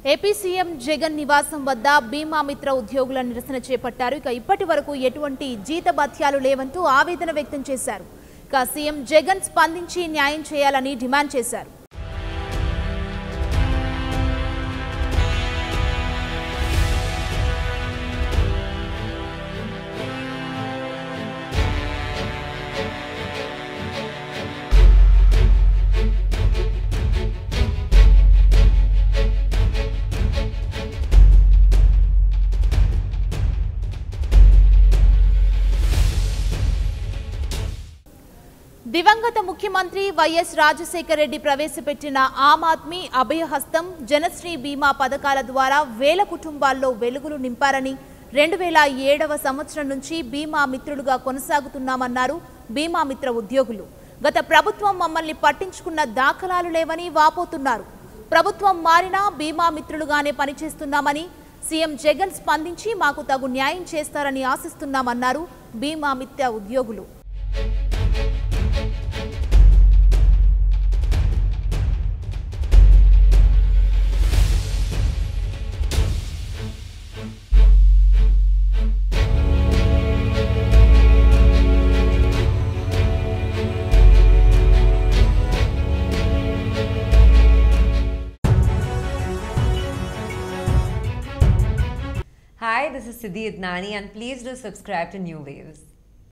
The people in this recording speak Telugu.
ఏపీ సీఎం జగన్ నివాసం వద్ద బీమా మిత్ర ఉద్యోగుల నిరసన చేపట్టారు ఇక ఇప్పటి వరకు ఎటువంటి జీతభత్యాలు లేవంటూ ఆవేదన వ్యక్తం చేశారు ఇక సీఎం జగన్ స్పందించి న్యాయం చేయాలని డిమాండ్ చేశారు దివంగత ముఖ్యమంత్రి వైఎస్ రాజశేఖర రెడ్డి ప్రవేశపెట్టిన ఆమ్ ఆద్మీ అభయహస్తం జనశ్రీ బీమా పథకాల ద్వారా వేల కుటుంబాల్లో వెలుగులు నింపారని రెండు వేల ఏడవ సంవత్సరం నుంచి బీమా మిత్రులుగా కొనసాగుతున్నామన్నారు బీమా మిత్ర ఉద్యోగులు గత ప్రభుత్వం మమ్మల్ని పట్టించుకున్న దాఖలాలు లేవని వాపోతున్నారు ప్రభుత్వం మారినా బీమా మిత్రులుగానే పనిచేస్తున్నామని సీఎం జగన్ స్పందించి మాకు తగు న్యాయం చేస్తారని ఆశిస్తున్నామన్నారు బీమా మిత్ర ఉద్యోగులు Hi, this is Siddhi Idnani, and please do subscribe to New Waves.